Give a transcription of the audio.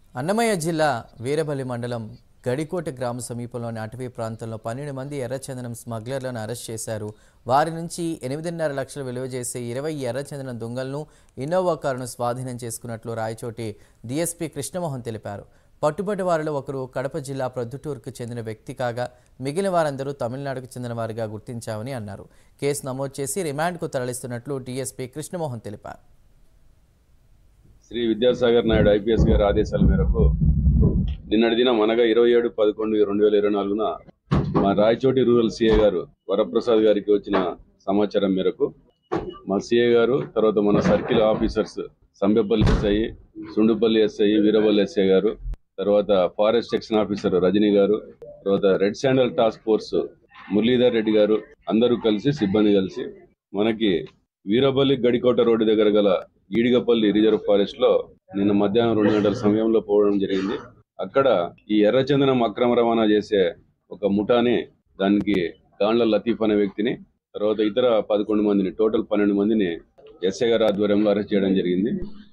అన్నమయ్య జిల్లా వీరబల్లి మండలం గడికోట గ్రామ సమీపంలోని అటవీ ప్రాంతంలో పన్నెండు మంది ఎర్రచందనం స్మగ్లర్లను అరెస్ట్ చేశారు వారి నుంచి ఎనిమిదిన్నర లక్షలు విలువ చేసే ఇరవై ఎర్రచందనం దొంగలను ఇన్నోవా కారును స్వాధీనం చేసుకున్నట్లు రాయచోటి డీఎస్పీ కృష్ణమోహన్ తెలిపారు పట్టుబడి వారిలో ఒకరు కడప జిల్లా ప్రొద్దుటూరుకు చెందిన వ్యక్తి కాగా మిగిలిన వారందరూ తమిళనాడుకు చెందిన వారిగా గుర్తించామని అన్నారు కేసు నమోదు చేసి రిమాండ్కు తరలిస్తున్నట్లు డీఎస్పీ కృష్ణమోహన్ తెలిపారు శ్రీ విద్యాసాగర్ నాయుడు ఐపీఎస్ గారి ఆదేశాల మేరకు నిన్నటి దినం అనగా ఇరవై ఏడు పదకొండు రెండు వేల ఇరవై నాలుగున మా రాయచోటి రూరల్ సిఏ గారు వరప్రసాద్ గారికి వచ్చిన సమాచారం మేరకు మా సిఏ గారు తర్వాత మన circle officers Sambepalli SI Sundupalli SI Veerapalli SI గారు తర్వాత ఫారెస్ట్ సెక్షన్ ఆఫీసర్ రజనీ గారు తర్వాత red sandal task force Muralidhar Reddy గారు అందరూ కలిసి సిబ్బంది కలిసి మనకి వీరపల్లి గడికోట రోడ్డు దగ్గర గల ఈడిగపల్లి రిజర్వ్ ఫారెస్ట్ లో నిన్న మధ్యాహ్నం రెండు గంటల సమయంలో పోవడం జరిగింది అక్కడ ఈ ఎర్రచందనం అక్రమ రవాణా చేసే ఒక ముఠాని దానికి గాండ్ల లతీఫ్ అనే వ్యక్తిని తర్వాత ఇతర పదకొండు మందిని టోటల్ పన్నెండు మందిని ఎస్ఐ గారి ఆధ్వర్యంలో అరెస్ట్ చేయడం జరిగింది